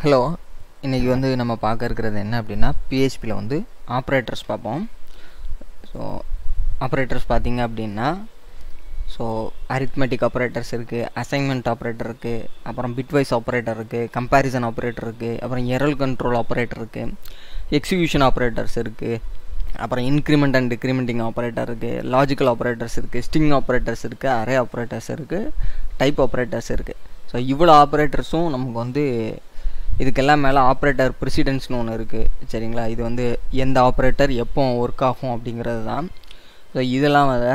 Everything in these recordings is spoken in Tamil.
ஹலோ இன்றைக்கி வந்து நம்ம பார்க்க இருக்கிறது என்ன அப்படின்னா பிஹெச்பியில் வந்து ஆப்ரேட்டர்ஸ் பார்ப்போம் ஸோ ஆப்ரேட்டர்ஸ் பார்த்தீங்க அப்படின்னா ஸோ அரித்மெட்டிக் ஆப்ரேட்டர்ஸ் இருக்குது அசைன்மெண்ட் ஆப்ரேட்டர் இருக்குது அப்புறம் பிட்வைஸ் ஆப்ரேட்டர் இருக்குது கம்பேரிசன் ஆப்ரேட்டர் இருக்குது அப்புறம் எரல் கண்ட்ரோல் ஆப்ரேட்டர் இருக்குது எக்ஸிக்யூஷன் ஆப்ரேட்டர்ஸ் இருக்குது அப்புறம் இன்க்ரிமெண்ட் அண்ட் டிக்ரிமெண்டிங் ஆப்ரேட்டர் இருக்குது லாஜிக்கல் ஆப்ரேட்டர்ஸ் இருக்குது ஸ்டிங் ஆப்ரேட்டர்ஸ் இருக்குது அரே ஆப்ரேட்டர்ஸ் இருக்குது டைப் ஆப்ரேட்டர்ஸ் இருக்குது ஸோ இவ்வளோ ஆப்ரேட்டர்ஸும் நமக்கு வந்து இதுக்கெல்லாம் மேலே ஆப்ரேட்டர் ப்ரெசிடென்ஸ்னு ஒன்று இருக்குது சரிங்களா இது வந்து எந்த ஆப்ரேட்டர் எப்போ ஒர்க் ஆகும் அப்படிங்கிறது தான் ஸோ இதெல்லாம் வந்து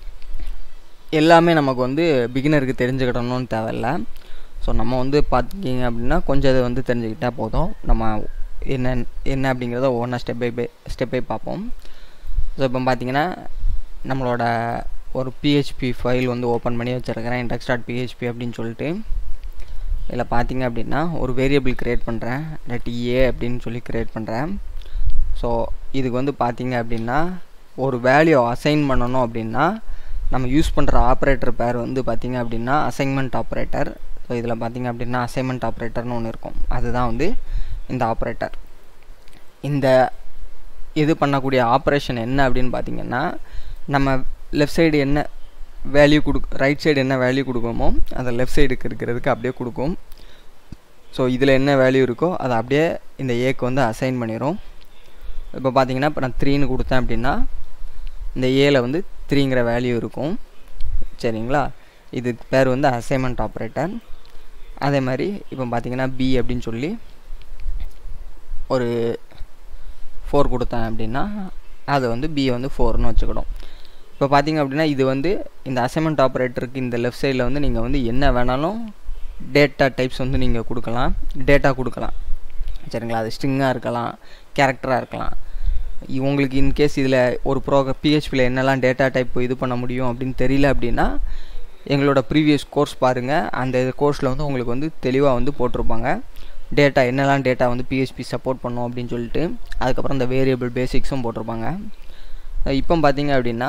எல்லாமே நமக்கு வந்து பிகினருக்கு தெரிஞ்சுக்கிடணும்னு தேவையில்ல ஸோ நம்ம வந்து பார்த்திங்க அப்படின்னா கொஞ்சம் இதை வந்து தெரிஞ்சுக்கிட்டால் போதும் நம்ம என்ன என்ன அப்படிங்கிறத ஒவ்வொன்றா step by by step by பார்ப்போம் ஸோ இப்போ பார்த்தீங்கன்னா நம்மளோட ஒரு பிஹெச்பி ஃபைல் வந்து ஓப்பன் பண்ணி வச்சுருக்கிறேன் இன்டெக்ஸ் டாட் பிஹெச்பி அப்படின்னு சொல்லிட்டு இதில் பார்த்தீங்க அப்படின்னா ஒரு வேரியபிள் க்ரியேட் பண்ணுறேன் இல்லாட்டி ஏ அப்படின்னு சொல்லி க்ரியேட் பண்ணுறேன் ஸோ இதுக்கு வந்து பார்த்தீங்க அப்படின்னா ஒரு வேல்யூ அசைன் பண்ணணும் அப்படின்னா நம்ம யூஸ் பண்ணுற ஆப்ரேட்டர் பேர் வந்து பார்த்திங்க அப்படின்னா அசைன்மெண்ட் ஆப்ரேட்டர் ஸோ இதில் பார்த்திங்க அப்படின்னா அசைன்மெண்ட் ஆப்ரேட்டர்னு ஒன்று இருக்கும் அதுதான் வந்து இந்த ஆப்ரேட்டர் இந்த இது பண்ணக்கூடிய ஆப்ரேஷன் என்ன அப்படின்னு பார்த்திங்கன்னா நம்ம லெஃப்ட் சைடு என்ன வேல்யூ கொடு ரைட் சைடு என்ன வேல்யூ கொடுக்குமோ அதை லெஃப்ட் சைடுக்கு இருக்கிறதுக்கு அப்படியே கொடுக்கும் ஸோ இதில் என்ன வேல்யூ இருக்கோ அதை அப்படியே இந்த ஏக்கு வந்து அசைன் பண்ணிடும் இப்போ பார்த்தீங்கன்னா இப்போ நான் த்ரீன்னு கொடுத்தேன் அப்படின்னா இந்த ஏல வந்து த்ரீங்கிற வேல்யூ இருக்கும் சரிங்களா இதுக்கு பேர் வந்து அசைன்மெண்ட் ஆப்ரேட்டர் அதே மாதிரி இப்போ பார்த்தீங்கன்னா பி அப்படின்னு சொல்லி ஒரு ஃபோர் கொடுத்தேன் அப்படின்னா அதை வந்து பி வந்து ஃபோர்னு வச்சுக்கிடும் இப்போ பார்த்தீங்க அப்படின்னா இது வந்து இந்த அசைன்மெண்ட் ஆப்ரேட்டருக்கு இந்த லெஃப்ட் சைடில் வந்து நீங்கள் வந்து என்ன வேணாலும் டேட்டா டைப்ஸ் வந்து நீங்கள் கொடுக்கலாம் டேட்டா கொடுக்கலாம் சரிங்களா அது ஸ்ட்ரிங்காக இருக்கலாம் கேரக்டராக இருக்கலாம் உங்களுக்கு இன்கேஸ் இதில் ஒரு ப்ரோக பிஹெச்பியில் என்னெல்லாம் டேட்டா டைப் இது பண்ண முடியும் அப்படின்னு தெரியல அப்படின்னா எங்களோட ப்ரீவியஸ் கோர்ஸ் பாருங்கள் அந்த கோர்ஸில் வந்து உங்களுக்கு வந்து தெளிவாக வந்து போட்டிருப்பாங்க டேட்டா என்னெல்லாம் டேட்டா வந்து பிஹெச்பி சப்போர்ட் பண்ணும் அப்படின்னு சொல்லிட்டு அதுக்கப்புறம் இந்த வேரியபிள் பேசிக்ஸும் போட்டிருப்பாங்க இப்போ பார்த்தீங்க அப்படின்னா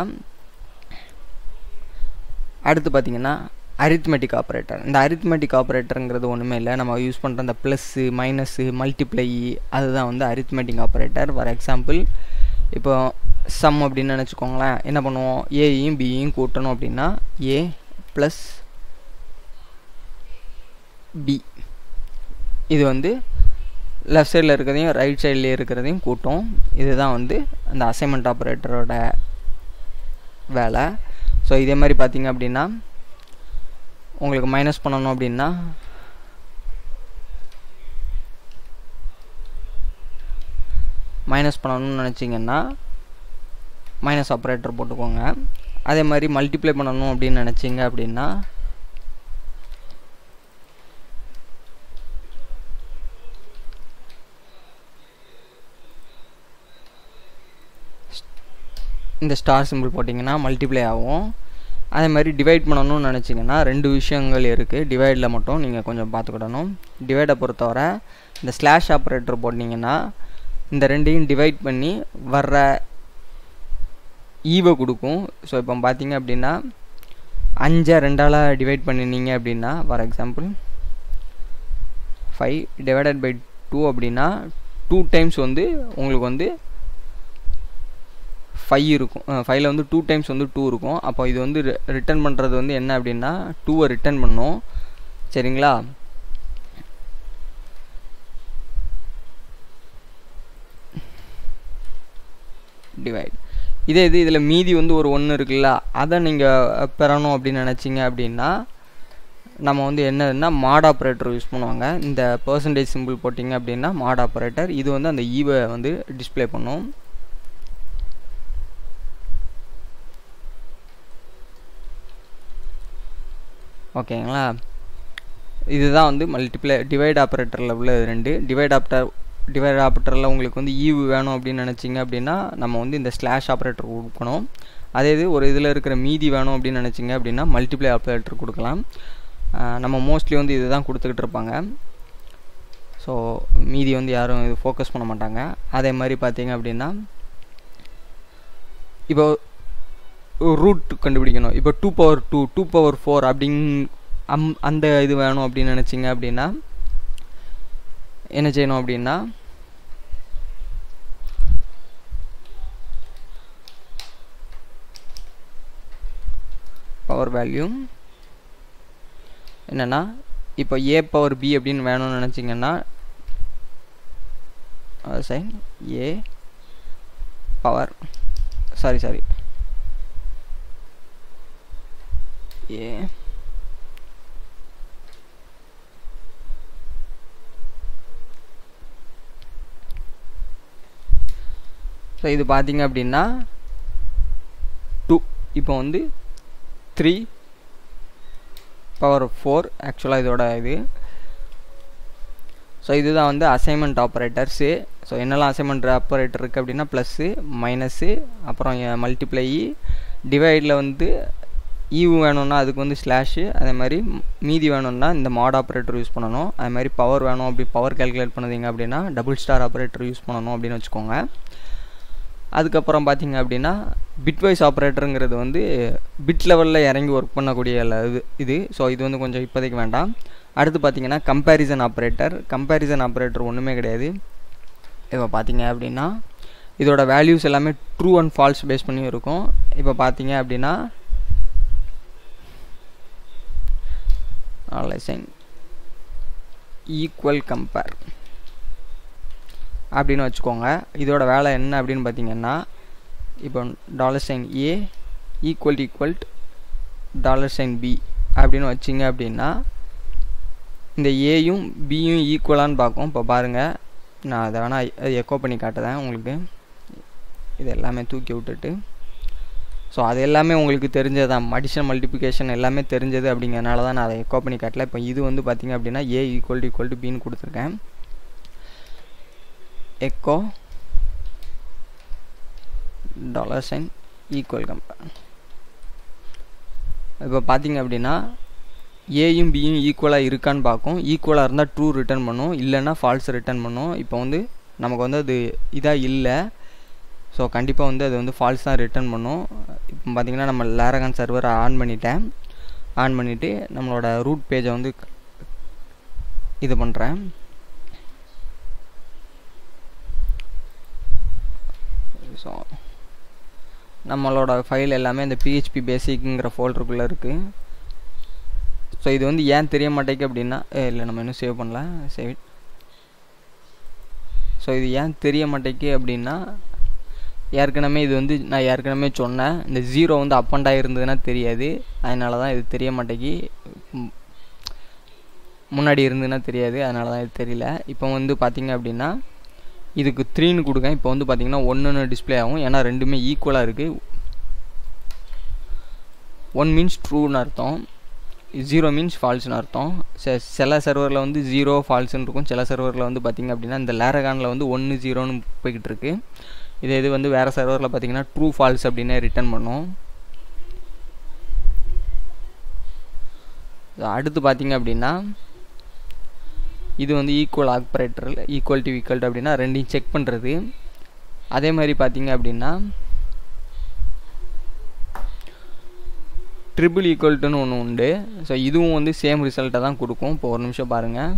அடுத்து பார்த்தீங்கன்னா அரித்மெட்டிக் ஆப்ரேட்டர் இந்த அரித்மெட்டிக் ஆப்ரேட்டருங்கிறது ஒன்றுமே இல்லை நம்ம யூஸ் பண்ணுற அந்த ப்ளஸ்ஸு மைனஸு மல்டிப்ளை அதுதான் வந்து அரித்மெட்டிக் ஆப்ரேட்டர் ஃபார் எக்ஸாம்பிள் இப்போ சம் அப்படின்னு நினச்சிக்கோங்களேன் என்ன பண்ணுவோம் ஏயும் பியும் கூட்டணும் அப்படின்னா ஏ ப்ளஸ் பி இது வந்து லெஃப்ட் சைடில் இருக்கிறதையும் ரைட் சைட்லேயே இருக்கிறதையும் கூட்டும் இதுதான் வந்து அந்த அசைன்மெண்ட் ஆப்ரேட்டரோட வேலை ஸோ இதே மாதிரி பார்த்தீங்க அப்படின்னா உங்களுக்கு மைனஸ் பண்ணணும் அப்படின்னா மைனஸ் பண்ணணும்னு நினச்சிங்கன்னா மைனஸ் ஆப்ரேட்டர் போட்டுக்கோங்க அதே மாதிரி மல்டிப்ளை பண்ணணும் அப்படின்னு நினச்சிங்க அப்படின்னா இந்த ஸ்டார் சிம்பிள் போட்டிங்கன்னா மல்டிப்ளை ஆகும் அதே மாதிரி டிவைட் பண்ணணும்னு நினச்சிங்கன்னா ரெண்டு விஷயங்கள் இருக்குது டிவைடில் மட்டும் நீங்கள் கொஞ்சம் பார்த்துக்கிடணும் டிவைடை பொறுத்தவரை இந்த ஸ்லாஷ் ஆப்ரேட்டர் போட்டிங்கன்னா இந்த ரெண்டையும் டிவைட் பண்ணி வர்ற ஈவை கொடுக்கும் ஸோ இப்போ பார்த்தீங்க அப்படின்னா அஞ்சை ரெண்டால் டிவைட் பண்ணினீங்க அப்படின்னா for example five divided by two அப்படின்னா டூ டைம்ஸ் வந்து உங்களுக்கு வந்து ஃபைவ் இருக்கும் ஃபைவ்ல வந்து டூ டைம்ஸ் வந்து டூ இருக்கும் அப்போ இது வந்து ரிட்டர்ன் பண்ணுறது வந்து என்ன அப்படின்னா டூவை ரிட்டர்ன் பண்ணும் சரிங்களா டிவைட் இதே இது இதில் மீதி வந்து ஒரு ஒன்று இருக்குல்ல அதை நீங்கள் பெறணும் அப்படின்னு நினச்சிங்க அப்படின்னா நம்ம வந்து என்னதுன்னா மாட் ஆப்ரேட்டர் யூஸ் பண்ணுவாங்க இந்த பர்சன்டேஜ் சிம்பிள் போட்டிங்க அப்படின்னா மாட் ஆப்ரேட்டர் இது வந்து அந்த ஈவை வந்து டிஸ்பிளே பண்ணும் ஓகேங்களா இதுதான் வந்து மல்டிப்ளை டிவைட் ஆப்ரேட்டரில் உள்ள ரெண்டு டிவைட் ஆப்டர் டிவைட் ஆப்ரேட்டரில் உங்களுக்கு வந்து ஈவு வேணும் அப்படின்னு நினச்சிங்க அப்படின்னா நம்ம வந்து இந்த ஸ்லாஷ் ஆப்ரேட்டர் கொடுக்கணும் அதே இது ஒரு இதில் இருக்கிற மீதி வேணும் அப்படின்னு நினச்சிங்க அப்படின்னா மல்டிப்ளை ஆப்ரேட்டர் கொடுக்கலாம் நம்ம மோஸ்ட்லி வந்து இது தான் கொடுத்துக்கிட்டு இருப்பாங்க ஸோ மீதி வந்து யாரும் இது ஃபோக்கஸ் பண்ண மாட்டாங்க அதே மாதிரி பார்த்தீங்க அப்படின்னா இப்போ ரூட் கண்டுபிடிக்கணும் இப்போ two power two two power four அப்படிங் அம் அந்த இது வேணும் அப்படின்னு நினச்சிங்க அப்படின்னா என்ன செய்யணும் அப்படின்னா பவர் வேல்யூ என்னென்னா இப்போ ஏ பவர் பி அப்படின்னு வேணும்னு நினச்சிங்கன்னா sign A power sorry sorry A so இது பார்த்தீங்க அப்படின்னா டூ இப்போ வந்து த்ரீ பவர் ஃபோர் ஆக்சுவலாக இதோட இது ஸோ இதுதான் வந்து அசைன்மெண்ட் ஆப்ரேட்டர்ஸு ஸோ என்னெல்லாம் அசைன்மெண்ட் ஆப்ரேட்டர் இருக்குது அப்படின்னா ப்ளஸ்ஸு மைனஸு அப்புறம் மல்டிப்ளை டிவைடில் வந்து ஈவு வேணும்னா அதுக்கு வந்து ஸ்லாஷு அதே மாதிரி மீதி வேணும்னா இந்த மாட் ஆப்ரேட்டர் யூஸ் பண்ணணும் அதே மாதிரி பவர் வேணும் அப்படி பவர் கேல்குலேட் பண்ணுதீங்க அப்படின்னா டபுள் ஸ்டார் ஆப்ரேட்டர் யூஸ் பண்ணணும் அப்படின்னு வச்சுக்கோங்க அதுக்கப்புறம் பார்த்தீங்க அப்படின்னா பிட்வைஸ் ஆப்ரேட்டருங்கிறது வந்து பிட் லெவலில் இறங்கி ஒர்க் பண்ணக்கூடிய இது இது ஸோ இது வந்து கொஞ்சம் இப்போதைக்கு வேண்டாம் அடுத்து பார்த்தீங்கன்னா கம்பேரிசன் ஆப்ரேட்டர் கம்பேரிசன் ஆப்ரேட்டர் ஒன்றுமே கிடையாது இப்போ பார்த்தீங்க அப்படின்னா இதோட வேல்யூஸ் எல்லாமே ட்ரூ அண்ட் ஃபால்ஸ் பேஸ் பண்ணி இருக்கும் இப்போ பார்த்தீங்க அப்படின்னா சைன் ஈக்குவல் கம்பேர் அப்படின்னு வச்சுக்கோங்க இதோட வேலை என்ன அப்படின்னு பார்த்தீங்கன்னா இப்போ dollar sign A equal equal dollar sign B அப்படின்னு வச்சிங்க அப்படின்னா இந்த ஏயும் பியும் ஈக்குவலான்னு பார்க்கும் இப்போ பாருங்கள் நான் அதை வேணால் எக்கோ பண்ணி காட்டுறேன் உங்களுக்கு இது எல்லாமே தூக்கி விட்டுட்டு ஸோ அது எல்லாமே உங்களுக்கு தெரிஞ்சது தான் அடிஷனல் மல்டிப்ளிகேஷன் எல்லாமே தெரிஞ்சது அப்படிங்கிறனால தான் நான் அதை எக்கோ பண்ணி காட்டல இப்போ இது வந்து பார்த்திங்க அப்படின்னா A equal to equal to பின்னு கொடுத்துருக்கேன் echo dollar sign equal compare இப்போ பார்த்தீங்க அப்படின்னா ஏயும் பியும் ஈக்குவலாக இருக்கான்னு பார்க்கும் ஈக்குவலாக இருந்தால் ட்ரூ ரிட்டர்ன் பண்ணும் இல்லைன்னா ஃபால்ஸ் ரிட்டர்ன் பண்ணும் இப்போ வந்து நமக்கு வந்து அது இதாக இல்லை ஸோ கண்டிப்பாக வந்து அது வந்து ஃபால்ஸ் தான் ரிட்டர்ன் பண்ணும் இப்போ பார்த்தீங்கன்னா நம்ம லேரகான் சர்வரை ஆன் பண்ணிட்டேன் ஆன் பண்ணிவிட்டு நம்மளோட ரூட் பேஜை வந்து இது பண்ணுறேன் ஸோ நம்மளோட ஃபைல் எல்லாமே இந்த பிஹெச்பி பேசிக்குங்கிற ஃபோல்டருக்குள்ளே இருக்குது ஸோ இது வந்து ஏன் தெரிய மாட்டேங்குது அப்படின்னா இல்லை நம்ம இன்னும் சேவ் பண்ணல சேவ் ஸோ இது ஏன் தெரிய மாட்டேங்குது அப்படின்னா ஏற்கனவே இது வந்து நான் ஏற்கனவே சொன்னேன் இந்த ஜீரோ வந்து அப்பண்டாக இருந்ததுன்னா தெரியாது அதனால தான் இது தெரிய மாட்டேங்கி முன்னாடி இருந்ததுன்னா தெரியாது அதனால தான் இது தெரியல இப்போ வந்து பார்த்திங்க அப்படின்னா இதுக்கு த்ரீன்னு கொடுங்க இப்போ வந்து பார்த்தீங்கன்னா ஒன்றுன்னு டிஸ்பிளே ஆகும் ஏன்னா ரெண்டுமே ஈக்குவலாக இருக்குது ஒன் மீன்ஸ் ட்ரூன்னு அர்த்தம் ஜீரோ மீன்ஸ் ஃபால்ஸ்னு அர்த்தம் சில சர்வரில் வந்து ஜீரோ ஃபால்ஸ்னு இருக்கும் சில சர்வரில் வந்து பார்த்திங்க அப்படின்னா இந்த லேரகானில் வந்து ஒன்று ஜீரோன்னு போய்கிட்டு இருக்கு இதே இது வந்து வேறு சர்வரில் பார்த்தீங்கன்னா ட்ரூ ஃபால்ஸ் அப்படின்னே ரிட்டர்ன் பண்ணும் அடுத்து பார்த்தீங்க அப்படின்னா இது வந்து equal operator equal to equal அப்படின்னா ரெண்டையும் செக் பண்ணுறது அதே மாதிரி பார்த்தீங்க அப்படின்னா ட்ரிபிள் ஈக்குவல்ட்டுன்னு ஒன்று உண்டு ஸோ இதுவும் வந்து சேம் ரிசல்ட்டை தான் கொடுக்கும் இப்போ ஒரு நிமிஷம் பாருங்கள்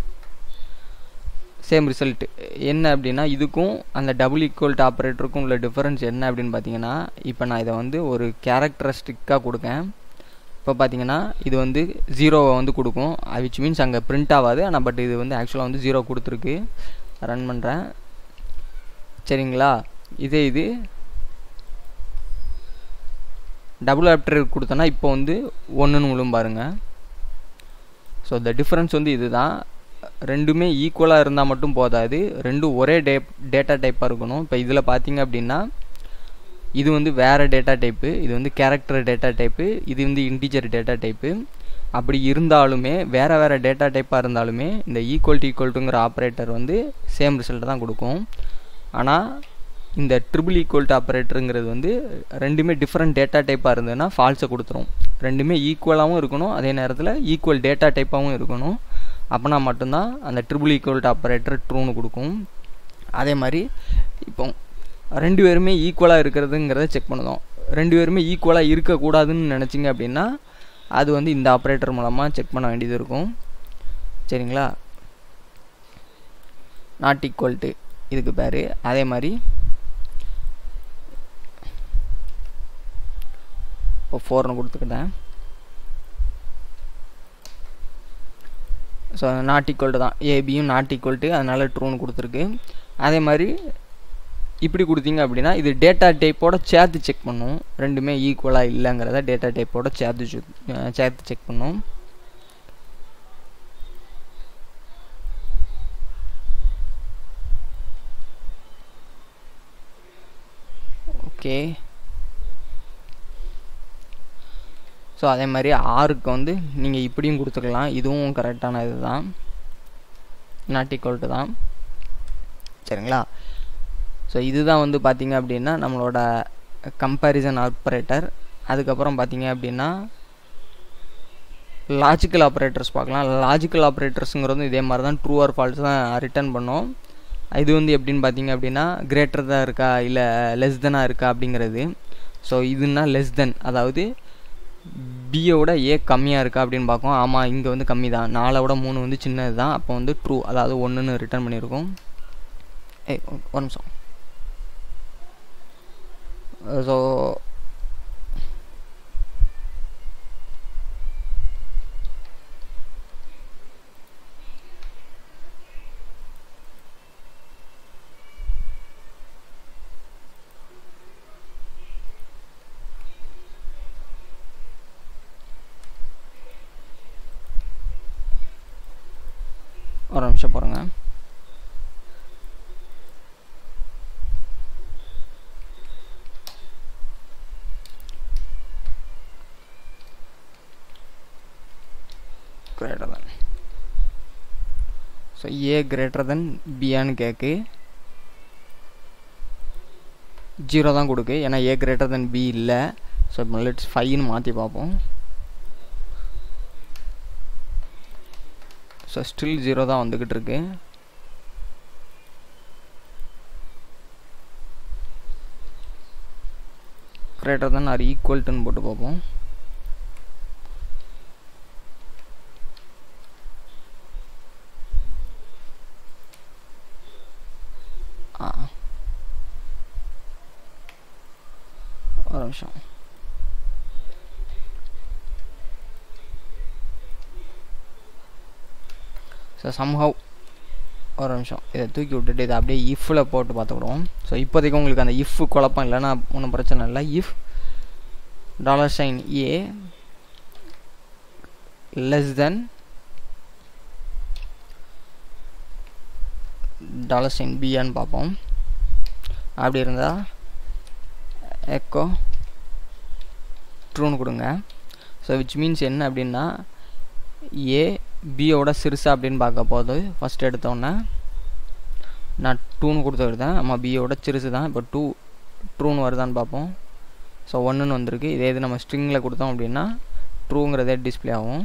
சேம் ரிசல்ட் என்ன அப்படின்னா இதுக்கும் அந்த டபுள் ஈக்குவல்ட் ஆப்ரேட்டருக்கும் உள்ள டிஃபரன்ஸ் என்ன அப்படின்னு பார்த்தீங்கன்னா இப்போ நான் இதை வந்து ஒரு கேரக்டரிஸ்டிக்காக கொடுக்கேன் இப்போ பார்த்தீங்கன்னா இது வந்து ஜீரோவை வந்து கொடுக்கும் விச் மீன்ஸ் அங்கே பிரிண்ட் ஆகாது ஆனால் பட் இது வந்து ஆக்சுவலாக வந்து ஜீரோ கொடுத்துருக்கு ரன் பண்ணுறேன் சரிங்களா இதே இது டபுள் ஆப்டர் கொடுத்தோன்னா இப்போ வந்து ஒன்றுன்னு விழும் பாருங்கள் ஸோ த டிஃப்ரென்ஸ் வந்து இதுதான் ரெண்டுமே ஈக்குவலாக இருந்தால் மட்டும் போதாது ரெண்டும் ஒரே டே டேட்டா டைப்பாக இருக்கணும் இப்போ இதில் பார்த்தீங்க அப்படின்னா இது வந்து வேறு டேட்டா டைப்பு இது வந்து கேரக்டர் டேட்டா டைப்பு இது வந்து இன்டிஜர் டேட்டா டைப்பு அப்படி இருந்தாலுமே வேறு வேறு டேட்டா டைப்பாக இருந்தாலுமே இந்த ஈக்குவல் டு ஈக்குவல் டுங்கிற ஆப்ரேட்டர் வந்து சேம் ரிசல்ட் தான் கொடுக்கும் ஆனால் இந்த ட்ரிபிள் ஈக்குவல் டு ஆப்ரேட்டருங்கிறது வந்து ரெண்டுமே டிஃப்ரெண்ட் டேட்டா டைப்பாக இருந்ததுன்னா ஃபால்ஸை கொடுத்துரும் ரெண்டுமே ஈக்குவலாகவும் இருக்கணும் அதே நேரத்தில் ஈக்குவல் டேட்டா டைப்பாகவும் இருக்கணும் அப்போனா மட்டும்தான் அந்த ட்ரிபிள் ஈக்குவல் டு ஆப்ரேட்டர் ட்ரூன்னு கொடுக்கும் அதே மாதிரி இப்போ ரெண்டு பேருமே ஈக்குவலாக இருக்கிறதுங்கிறத செக் பண்ணுதோம் ரெண்டு பேருமே ஈக்குவலாக இருக்கக்கூடாதுன்னு நினச்சிங்க அப்படின்னா அது வந்து இந்த ஆப்ரேட்டர் மூலமாக செக் பண்ண வேண்டியது இருக்கும் சரிங்களா நாட் ஈக்குவல் டு இதுக்கு பேர் அதே மாதிரி இப்போ ஃபோர்னு கொடுத்துக்கிட்டேன் ஸோ நாட் ஈக்குவல் டு தான் ஏபியும் நாட் ஈக்குவல் டு அதனால் ட்ரூன்னு கொடுத்துருக்கு அதே மாதிரி இப்படி கொடுத்தீங்க அப்படின்னா இது டேட்டா டைப்போட சேர்த்து செக் பண்ணும் ரெண்டுமே ஈக்குவலாக இல்லைங்கிறத டேட்டா டைப்போட சேர்த்து சேர்த்து செக் பண்ணும் ஓகே ஸோ அதே மாதிரி ஆறுக்கு வந்து நீங்கள் இப்படியும் கொடுத்துக்கலாம் இதுவும் கரெக்டான இது தான் நாட் ஈக்குவல் டு தான் சரிங்களா ஸோ இதுதான் வந்து பார்த்திங்க அப்படின்னா நம்மளோட கம்பேரிசன் ஆப்ரேட்டர் அதுக்கப்புறம் பார்த்தீங்க அப்படின்னா லாஜிக்கல் ஆப்ரேட்டர்ஸ் பார்க்கலாம் லாஜிக்கல் ஆப்ரேட்டர்ஸுங்கிறது இதே மாதிரி தான் ட்ரூ ஆர் ஃபால்ஸ் தான் ரிட்டர்ன் பண்ணோம் இது வந்து எப்படின்னு பார்த்தீங்க அப்படின்னா கிரேட்டர் தான் இருக்கா இல்லை லெஸ் தெனாக இருக்கா அப்படிங்கிறது ஸோ இதுனா லெஸ் தென் அதாவது பியோட ஏ கம்மியாக இருக்கா அப்படின்னு பார்க்கும் ஆமாம் இங்கே வந்து கம்மி தான் நாலை விட மூணு வந்து சின்னது தான் அப்போ வந்து ட்ரூ அதாவது ஒன்றுன்னு ரிட்டர்ன் பண்ணியிருக்கோம் ஏ ஒரு நிமிஷம் ஸோ ஒரு நிமிஷம் பாருங்க greater than so A greater than பியான்னு கேட்கு ஜீரோ தான் கொடுக்கு ஏன்னா ஏ கிரேட்டர் தென் பி இல்லை ஸோ இப்போ லெட்ஸ் ஃபைவ்னு மாற்றி பார்ப்போம் ஸோ ஸ்டில் ஜீரோ தான் வந்துக்கிட்டு இருக்கு கிரேட்டர் தென் ஆர் ஈக்குவல்ட்டுன்னு போட்டு பார்ப்போம் ஆ ஒரு நிமிஷம் ஸோ சம்ஹவ் ஒரு நிமிஷம் இதை தூக்கி விட்டுட்டு இதை அப்படியே இஃப்பில் போட்டு பார்த்துக்கிடுவோம் ஸோ இப்போதைக்கு உங்களுக்கு அந்த இஃப் குழப்பம் இல்லைன்னா ஒன்றும் பிரச்சனை இல்லை if dollar sign A less than dollar sign பியான்னு பார்ப்போம் அப்படி இருந்தால் எக்கோ ட்ரூன்னு கொடுங்க ஸோ விச் மீன்ஸ் என்ன அப்படின்னா ஏ பியோட சிறுசா அப்படின்னு பார்க்க போது ஃபஸ்ட் எடுத்தோன்னே நான் டூன்னு கொடுத்து எடுத்தேன் நம்ம பியோட சிறுசு தான் இப்போ டூ ட்ரூன்னு வருதான்னு பார்ப்போம் ஸோ ஒன்றுன்னு வந்திருக்கு இதே இது நம்ம ஸ்ட்ரிங்கில் கொடுத்தோம் அப்படின்னா ட்ரூங்கிறதே டிஸ்பிளே ஆகும்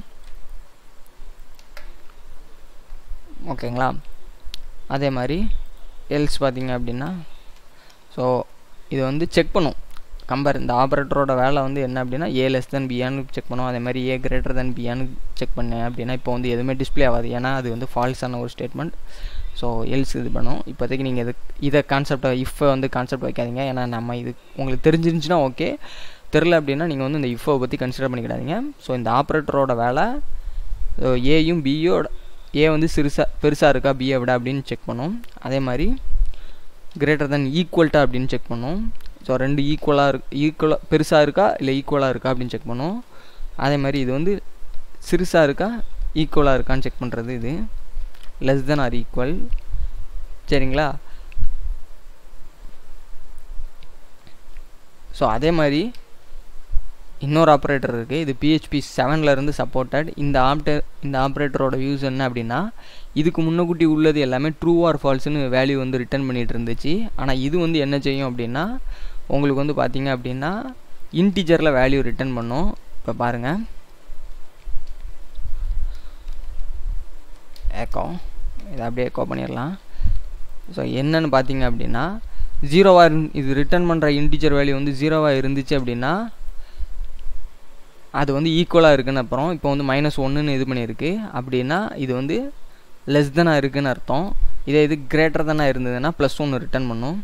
ஓகேங்களா அதே மாதிரி எல்ஸ் பார்த்தீங்க அப்படின்னா ஸோ இது வந்து செக் பண்ணும் கம்பேர் இந்த ஆப்ரேட்டரோட வேலை வந்து என்ன அப்படின்னா ஏ லெஸ் தென் பியான்னு செக் பண்ணும் அதே மாதிரி ஏ கிரேட்டர் தென் பியான்னு செக் பண்ணேன் அப்படின்னா இப்போ வந்து எதுவுமே டிஸ்பிளே ஆகாது ஏன்னா அது வந்து ஃபால்ஸான ஒரு ஸ்டேட்மெண்ட் ஸோ எல்ஸ் இது பண்ணும் இப்போதைக்கு நீங்கள் இது இதை கான்செப்டை இஃப்பை வந்து கான்செப்ட் வைக்காதீங்க ஏன்னா நம்ம இது உங்களுக்கு தெரிஞ்சிருந்துச்சுன்னா ஓகே தெரில அப்படின்னா நீங்கள் வந்து இந்த இஃப்பை பற்றி கன்சிடர் பண்ணிக்கிடாதீங்க ஸோ இந்த ஆப்ரேட்டரோட வேலை ஏயும் பியோட ஏ வந்து சிறுசாக பெருசாக இருக்கா பியை விட அப்படின்னு செக் பண்ணும் அதே மாதிரி கிரேட்டர் தென் ஈக்குவல்ட்டா அப்படின்னு செக் பண்ணும் ஸோ ரெண்டு ஈக்குவலாக இருக்கு ஈக்குவலாக பெருசாக இருக்கா இல்லை ஈக்குவலாக இருக்கா அப்படின்னு செக் பண்ணும் அதே மாதிரி இது வந்து சிறுசாக இருக்கா ஈக்குவலாக இருக்கான்னு செக் பண்ணுறது இது லெஸ் தென் ஆர் ஈக்குவல் சரிங்களா ஸோ அதே மாதிரி இன்னொரு ஆப்ரேட்டர் இருக்குது இது பிஹெச்பி செவன்லேருந்து சப்போர்ட்டட் இந்த ஆப்டர் இந்த ஆப்ரேட்டரோட யூஸ் என்ன அப்படின்னா இதுக்கு முன்னக்கூட்டி உள்ளது எல்லாமே ட்ரூ ஆர் ஃபால்ஸ்னு வேல்யூ வந்து ரிட்டர்ன் பண்ணிகிட்டு இருந்துச்சு ஆனால் இது வந்து என்ன செய்யும் அப்படின்னா உங்களுக்கு வந்து பார்த்தீங்க அப்படின்னா இன்டிஜரில் வேல்யூ ரிட்டர்ன் பண்ணும் இப்போ பாருங்கள் ஏக்கோ இதை அப்படியே ஏக்கோ பண்ணிடலாம் ஸோ என்னன்னு பார்த்தீங்க அப்படின்னா ஜீரோவாக இரு இது ரிட்டர்ன் பண்ணுற இன்டிஜர் வேல்யூ வந்து ஜீரோவாக இருந்துச்சு அப்படின்னா அது வந்து ஈக்குவலாக இருக்குன்னு அப்புறம் இப்போ வந்து மைனஸ் ஒன்றுன்னு இது பண்ணியிருக்கு அப்படின்னா இது வந்து லெஸ் தெனாக இருக்குன்னு அர்த்தம் இதே இது கிரேட்டர் தானே இருந்ததுன்னா ப்ளஸ் ஒன்று ரிட்டர்ன் பண்ணும்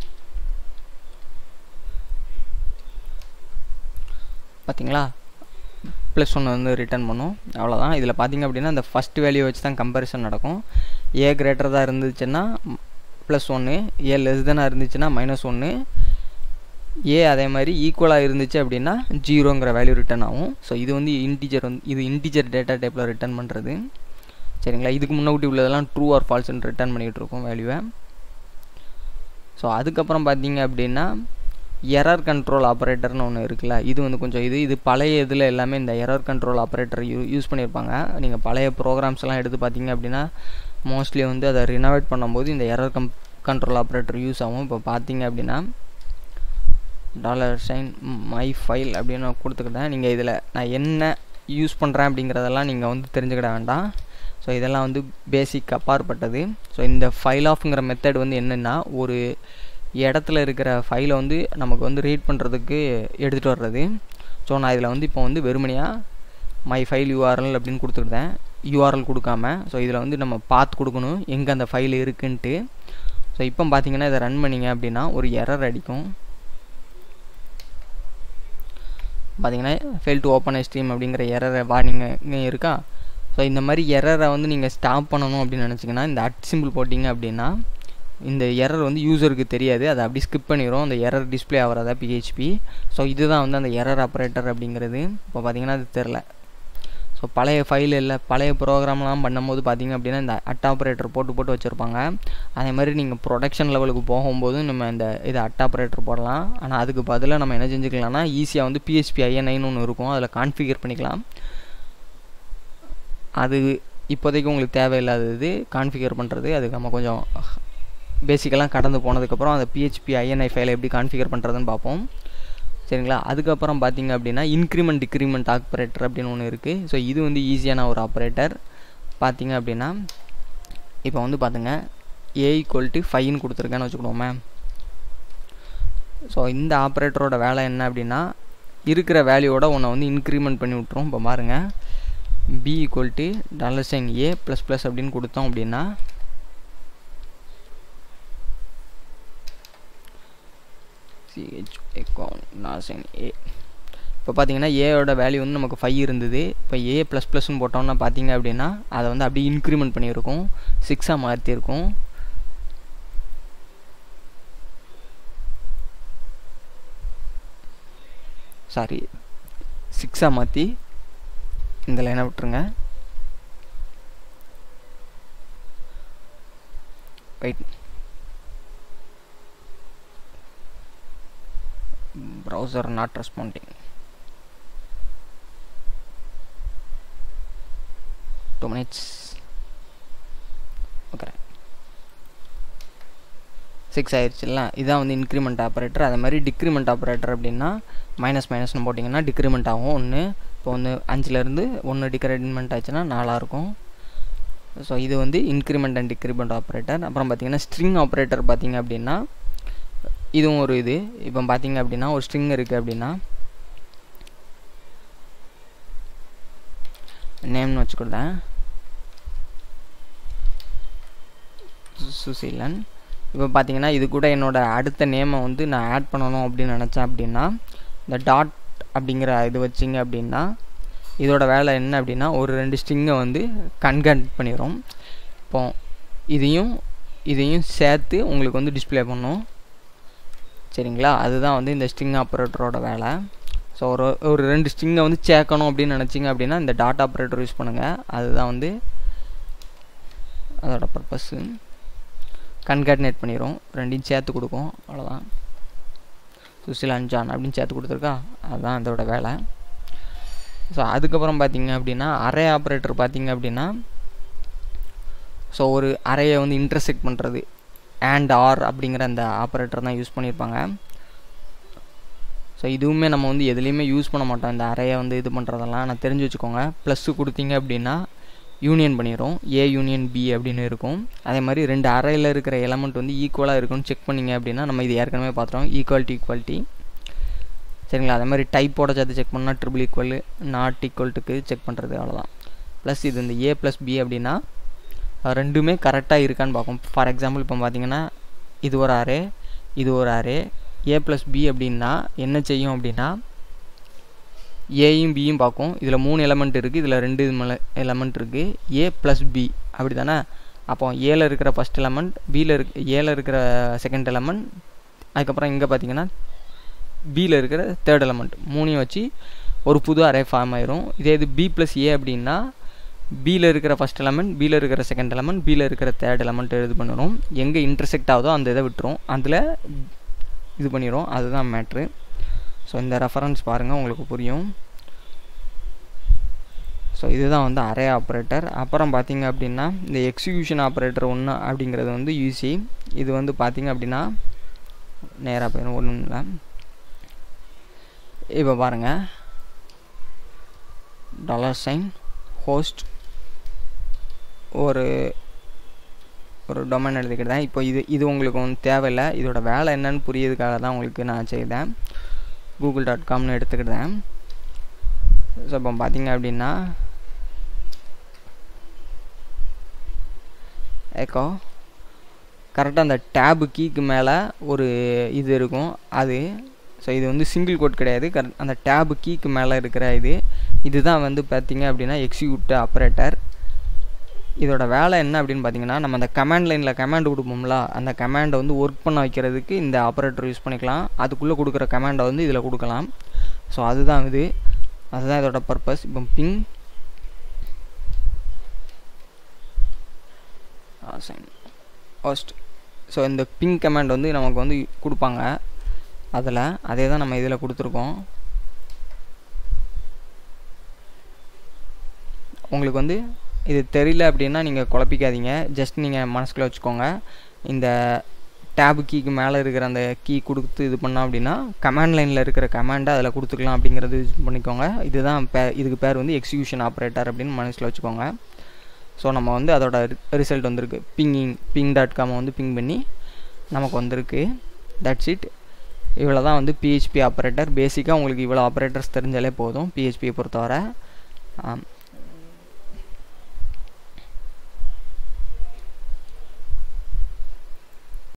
பார்த்தீங்களா ப்ளஸ் ஒன்று வந்து ரிட்டர்ன் பண்ணும் அவ்வளோதான் இதில் பார்த்தீங்க அப்படின்னா இந்த ஃபஸ்ட் வேல்யூ வச்சு தான் கம்பேரிசன் நடக்கும் ஏ கிரேட்டர் தான் இருந்துச்சுன்னா ப்ளஸ் ஒன்று ஏ லெஸ் தானாக இருந்துச்சுன்னா மைனஸ் ஒன்று ஏ அதே மாதிரி ஈக்குவலாக இருந்துச்சு அப்படின்னா ஜீரோங்கிற வேல்யூ ரிட்டர்ன் ஆகும் ஸோ இது வந்து இன்டிஜர் வந்து இது இன்டிஜர் டேட்டா டைப்பில் ரிட்டர்ன் பண்ணுறது சரிங்களா இதுக்கு முன்னாடி உள்ளதெல்லாம் ட்ரூ ஆர் ஃபால்ஸ்னு ரிட்டர்ன் பண்ணிகிட்டு இருக்கோம் வேல்யூவை ஸோ அதுக்கப்புறம் பார்த்தீங்க அப்படின்னா எரர் கண்ட்ரோல் ஆப்ரேட்டர்னு ஒன்று இருக்குல்ல இது வந்து கொஞ்சம் இது இது பழைய இதில் எல்லாமே இந்த error control operator you use பண்ணியிருப்பாங்க நீங்கள் பழைய ப்ரோக்ராம்ஸ்லாம் எடுத்து பார்த்தீங்க அப்படின்னா மோஸ்ட்லி வந்து அதை ரினோவேட் பண்ணும்போது இந்த error come control operator use ஆகும் இப்போ பார்த்தீங்க அப்படின்னா டாலர் சைன் மை ஃபைல் அப்படின்னு நான் கொடுத்துக்கிட்டேன் நீங்கள் இதில் நான் என்ன யூஸ் பண்ணுறேன் அப்படிங்கிறதெல்லாம் நீங்கள் வந்து தெரிஞ்சுக்கிட வேண்டாம் ஸோ இதெல்லாம் வந்து பேசிக் அப்பாற்பட்டது ஸோ இந்த ஃபைல் ஆஃப்ங்கிற மெத்தட் வந்து என்னென்னா ஒரு இடத்துல இருக்கிற ஃபைலை வந்து நமக்கு வந்து ரீட் பண்ணுறதுக்கு எடுத்துகிட்டு வர்றது ஸோ நான் இதில் வந்து இப்போ வந்து வெறுமனையாக மை ஃபைல் யூஆர்எல் அப்படின்னு கொடுத்துருந்தேன் யூஆர்எல் கொடுக்காம ஸோ இதில் வந்து நம்ம பார்த்து கொடுக்கணும் எங்கே அந்த ஃபைல் இருக்குன்ட்டு ஸோ இப்போ பார்த்தீங்கன்னா இதை ரன் பண்ணிங்க அப்படின்னா ஒரு எரர் அடிக்கும் பார்த்தீங்கன்னா ஃபெயில் டு ஓப்பன் ஸ்ட்ரீம் அப்படிங்கிற எரரை வார்னிங் இருக்கா ஸோ இந்த மாதிரி எரரை வந்து நீங்கள் ஸ்டாப் பண்ணணும் அப்படின்னு நினச்சிங்கன்னா இந்த அட் சிம்பிள் போட்டிங்க அப்படின்னா இந்த எரர் வந்து யூசருக்கு தெரியாது அதை அப்படி ஸ்கிப் பண்ணிடும் அந்த எரர் டிஸ்பிளே ஆகிறதா பிஹெச்பி ஸோ இதுதான் வந்து அந்த எரர் ஆப்ரேட்டர் அப்படிங்கிறது இப்போ பார்த்தீங்கன்னா அது தெரில ஸோ பழைய ஃபைல் இல்லை பழைய ப்ரோக்ராம்லாம் பண்ணும்போது பார்த்தீங்க அப்படின்னா இந்த அட் ஆப்ரேட்டர் போட்டு போட்டு வச்சுருப்பாங்க அதே மாதிரி நீங்கள் ப்ரொடக்ஷன் லெவலுக்கு போகும்போது நம்ம இந்த இது அட் ஆப்ரேட்டர் போடலாம் ஆனால் அதுக்கு பதிலாக நம்ம என்ன செஞ்சுக்கலாம்னா ஈஸியாக வந்து பிஹெச்பி ஐஎன்ஐன்னு ஒன்று இருக்கும் அதில் கான்ஃபிகர் பண்ணிக்கலாம் அது இப்போதைக்கு உங்களுக்கு தேவையில்லாதது கான்ஃபிகர் பண்ணுறது அதுக்கு நம்ம கொஞ்சம் பேசிக்கெல்லாம் கடந்து போனதுக்கப்புறம் அந்த பிஹெச்பி ஐஎன்ஐ ஃபைலை எப்படி கான்ஃபிகர் பண்ணுறதுன்னு பார்ப்போம் சரிங்களா அதுக்கப்புறம் பார்த்தீங்க அப்படின்னா இன்க்ரிமெண்ட் டிக்ரிமெண்ட் ஆப்ரேட்டர் அப்படின்னு ஒன்று இருக்குது ஸோ இது வந்து ஈஸியான ஒரு ஆப்ரேட்டர் பார்த்தீங்க அப்படின்னா இப்போ வந்து பார்த்துங்க ஏ ஈக்குவல் டு ஃபைன்னு கொடுத்துருக்கேன்னு வச்சுக்கணுமே ஸோ இந்த ஆப்ரேட்டரோட வேலை என்ன அப்படின்னா இருக்கிற வேல்யூவோட ஒன்றை வந்து இன்க்ரிமெண்ட் பண்ணி விட்ரும் இப்போ பாருங்கள் B equal to dollar sign A plus plus அப்படின்னு கொடுத்தோம் அப்படின்னா சிஹெச் எக்கான் நாசன் ஏ இப்போ பார்த்தீங்கன்னா ஏயோட வேல்யூ வந்து நமக்கு ஃபைவ் இருந்தது இப்போ ஏ ப்ளஸ் ப்ளஸ்னு போட்டோம்னா பார்த்தீங்க அப்படின்னா அதை வந்து அப்படியே இன்க்ரிமெண்ட் பண்ணியிருக்கோம் சிக்ஸாக மாற்றிருக்கோம் சாரி சிக்ஸாக மாற்றி இந்த லைனை விட்டுருங்க wait browser not responding two minutes okay six ஆயிடுச்சுல்ல இதான் வந்து இன்க்ரிமெண்ட் ஆப்ரேட்டர் அதே மாதிரி டிக்ரிமெண்ட் ஆப்ரேட்டர் அப்படின்னா மைனஸ் மைனஸ்னு போட்டிங்கன்னா டிக்ரிமெண்ட் ஆகும் ஒன்று இப்போ ஒன்று அஞ்சுலேருந்து ஒன்று டிக்ரிமெண்ட் ஆச்சுன்னா நாலாக இருக்கும் ஸோ இது வந்து இன்க்ரிமெண்ட் அண்ட் டிக்ரிமெண்ட் ஆப்ரேட்டர் அப்புறம் பார்த்தீங்கன்னா ஸ்ட்ரிங் ஆப்ரேட்டர் பார்த்தீங்க அப்படின்னா இதுவும் ஒரு இது இப்போ பார்த்தீங்க அப்படின்னா ஒரு ஸ்ட்ரிங் இருக்குது அப்படின்னா நேம்னு வச்சுக்கிட்டேன் சுசீலன் இப்போ பார்த்தீங்கன்னா இது கூட என்னோடய அடுத்த நேமை வந்து நான் ஆட் பண்ணணும் அப்படின்னு நினச்சேன் அப்படின்னா இந்த டாட் அப்படிங்கிற இது வச்சிங்க அப்படின்னா இதோட வேலை என்ன அப்படின்னா ஒரு ரெண்டு ஸ்ட்ரிங்கை வந்து கன்கட் பண்ணிடும் இப்போ இதையும் இதையும் சேர்த்து உங்களுக்கு வந்து டிஸ்பிளே பண்ணும் சரிங்களா அதுதான் வந்து இந்த ஸ்ட்ரிங் ஆப்ரேட்டரோட வேலை ஸோ ஒரு ஒரு ரெண்டு ஸ்ட்ரிங்கை வந்து சேர்க்கணும் அப்படின்னு நினச்சிங்க அப்படின்னா இந்த டாட் ஆப்ரேட்டர் யூஸ் பண்ணுங்கள் அதுதான் வந்து அதோட பர்பஸ்ஸு கன்கார்டினேட் பண்ணிடும் ரெண்டையும் சேர்த்து கொடுக்கும் அவ்வளோதான் சுசில் அஞ்சான் அப்படின்னு சேர்த்து கொடுத்துருக்கா அதுதான் அதோட வேலை ஸோ அதுக்கப்புறம் பார்த்தீங்க அப்படின்னா அரே ஆப்ரேட்டர் பார்த்தீங்க அப்படின்னா ஸோ ஒரு அறையை வந்து இன்டர்செக்ட் பண்ணுறது அண்ட் ஆர் அப்படிங்கிற அந்த ஆப்ரேட்டர் தான் யூஸ் பண்ணியிருப்பாங்க ஸோ இதுவுமே நம்ம வந்து எதுலேயுமே யூஸ் பண்ண மாட்டோம் இந்த அறையை வந்து இது பண்ணுறதெல்லாம் நான் தெரிஞ்சு வச்சுக்கோங்க ப்ளஸ்ஸு கொடுத்தீங்க அப்படின்னா யூனியன் பண்ணிடும் ஏ யூனியன் பி அப்படின்னு இருக்கும் அதே மாதிரி ரெண்டு அறையில் இருக்கிற எலமெண்ட் வந்து ஈக்குவலாக இருக்குன்னு செக் பண்ணிங்க அப்படின்னா நம்ம இது ஏற்கனவே பார்த்துறோம் ஈக்குவாலிட்டி ஈக்குவாலிட்டி சரிங்களா அதே மாதிரி டைப்போட சேர்த்து செக் பண்ணால் ட்ரிபிள் ஈக்குவல் நாட் ஈக்குவல்ட்டுக்கு செக் பண்ணுறது அவ்வளோதான் ப்ளஸ் இது இந்த ஏ ப்ளஸ் பி அப்படின்னா ரெண்டுமே கரெக்டாக இருக்கான்னு பார்க்கும் ஃபார் எக்ஸாம்பிள் இப்போ பார்த்தீங்கன்னா இது ஒரு அரே இது ஒரு அரே ஏ ப்ளஸ் பி அப்படின்னா என்ன செய்யும் அப்படின்னா ஏயும் பியும் பார்க்கும் இதில் மூணு எலமெண்ட் இருக்குது இதில் ரெண்டு எலமெண்ட் இருக்குது ஏ ப்ளஸ் பி அப்படி தானே அப்போ ஏல இருக்கிற ஃபஸ்ட் எலமெண்ட் பியில் இருக்க ஏல இருக்கிற செகண்ட் எலமெண்ட் அதுக்கப்புறம் இங்கே பார்த்தீங்கன்னா பியில் இருக்கிற தேர்ட் எலமெண்ட் மூணையும் வச்சு ஒரு புது அரே ஃபார்ம் ஆயிரும் இதே இது பி ப்ளஸ் ஏ அப்படின்னா பியில் இருக்கிற ஃபஸ்ட் எலமெண்ட் பியில் இருக்கிற செகண்ட் எலமெண்ட் பியில் இருக்கிற தேர்ட் எலமெண்ட் இது பண்ணிடும் எங்கே இன்டர்செக்ட் ஆகுதோ அந்த இதை விட்டுரும் அதில் இது பண்ணிடும் அதுதான் மேட்ரு ஸோ இந்த ரெஃபரன்ஸ் பாருங்கள் உங்களுக்கு புரியும் ஸோ இதுதான் வந்து அரே ஆப்ரேட்டர் அப்புறம் பார்த்தீங்க அப்படின்னா இந்த எக்ஸிக்யூஷன் ஆப்ரேட்டர் ஒன்று அப்படிங்கிறது வந்து யூசி இது வந்து பார்த்தீங்க அப்படின்னா நேராக போயிடும் ஒன்றும் இல்லை இப்போ பாருங்கள் டாலர் சைன் ஹோஸ்ட் ஒரு ஒரு டொமைன் எடுத்துக்கிட்டேன் இப்போ இது இது உங்களுக்கு ஒன்றும் தேவையில்லை இதோட வேலை என்னன்னு புரியதுக்காக தான் உங்களுக்கு நான் செய்தேன் கூகுள் டாட் காம்னு எடுத்துக்கிட்டேன் ஸோ இப்போ பார்த்தீங்க அப்படின்னா ஏக்கோ கரெக்டாக அந்த டேபு கீக்கு மேலே ஒரு இது இருக்கும் அது ஸோ இது வந்து சிங்கிள் கோட் கிடையாது கரெக்ட் அந்த டேபு கீக்கு மேலே இருக்கிற இது இதுதான் வந்து பார்த்தீங்க அப்படின்னா எக்ஸிக்யூட் ஆப்ரேட்டர் இதோட வேலை என்ன அப்படின்னு பார்த்தீங்கன்னா நம்ம அந்த கமாண்ட் லைனில் கமாண்ட் கொடுப்போம்ல அந்த கமாண்டை வந்து ஒர்க் பண்ண வைக்கிறதுக்கு இந்த ஆப்ரேட்டர் யூஸ் பண்ணிக்கலாம் அதுக்குள்ளே கொடுக்குற கமாண்டை வந்து இதில் கொடுக்கலாம் ஸோ அதுதான் இது அதுதான் இதோட பர்பஸ் இப்போ பிங் ஃபர்ஸ்ட் ஸோ இந்த பிங் கமாண்ட் வந்து நமக்கு வந்து கொடுப்பாங்க அதில் அதே தான் நம்ம இதில் கொடுத்துருக்கோம் உங்களுக்கு வந்து இது தெரியல அப்படின்னா நீங்கள் குழப்பிக்காதீங்க ஜஸ்ட் நீங்கள் மனசுக்குள்ளே வச்சுக்கோங்க இந்த டேபு கீக்கு மேலே இருக்கிற அந்த கீ கொடுத்து இது பண்ணோம் அப்படின்னா கமாண்ட் லைனில் இருக்கிற கமாண்டை அதில் கொடுத்துக்கலாம் அப்படிங்கிறது யூஸ் பண்ணிக்கோங்க இதுதான் பே இதுக்கு பேர் வந்து எக்ஸிக்யூஷன் ஆப்ரேட்டர் அப்படின்னு மனசில் வச்சுக்கோங்க ஸோ நம்ம வந்து அதோட ரிசல்ட் வந்திருக்கு பிங்கிங் பிங் டாட் காமை வந்து பிங் பண்ணி நமக்கு வந்திருக்கு தட்ஸ் இட் இவ்வளோ தான் வந்து பிஹெச்பி ஆப்ரேட்டர் பேசிக்காக உங்களுக்கு இவ்வளோ ஆப்ரேட்டர்ஸ் தெரிஞ்சாலே போதும் பிஹெச்பியை பொறுத்தவரை